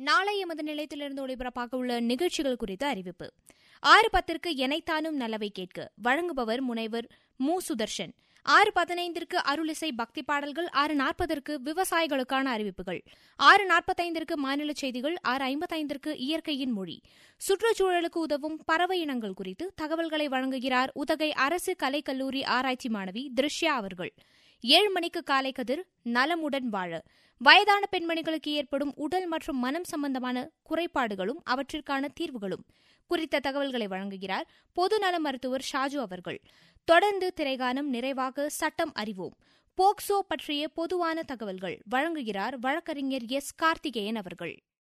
நாளை எமது நிலையத்திலிருந்து ஒளிபரப்பாக உள்ள நிகழ்ச்சிகள் குறித்த அறிவிப்பு ஆறு பத்திற்கு எனைத்தானும் நல்லவை கேட்க வழங்குபவர் முனைவர் மு சுதர்ஷன் ஆறு பதினைந்திற்கு அருளிசை பக்தி பாடல்கள் ஆறு நாற்பதற்கு விவசாயிகளுக்கான அறிவிப்புகள் ஆறு நாற்பத்தைந்திற்கு மாநில செய்திகள் ஆறு ஐம்பத்தைந்திற்கு இயற்கையின் மொழி சுற்றுச்சூழலுக்கு உதவும் பறவை இனங்கள் குறித்து தகவல்களை வழங்குகிறார் உதகை அரசு கலைக்கல்லூரி ஆராய்ச்சி மாணவி திருஷ்யா அவர்கள் ஏழு மணிக்கு காலை கதிர் நலமுடன் வாழ வயதான பெண்மணிகளுக்கு ஏற்படும் உடல் மற்றும் மனம் சம்பந்தமான குறைபாடுகளும் அவற்றிற்கான தீர்வுகளும் குறித்த தகவல்களை வழங்குகிறார் பொது நல மருத்துவர் ஷாஜு அவர்கள் தொடர்ந்து திரைகானம் நிறைவாக சட்டம் அறிவோம் போக்சோ பற்றிய பொதுவான தகவல்கள் வழங்குகிறார் வழக்கறிஞர் எஸ் கார்த்திகேயன் அவர்கள்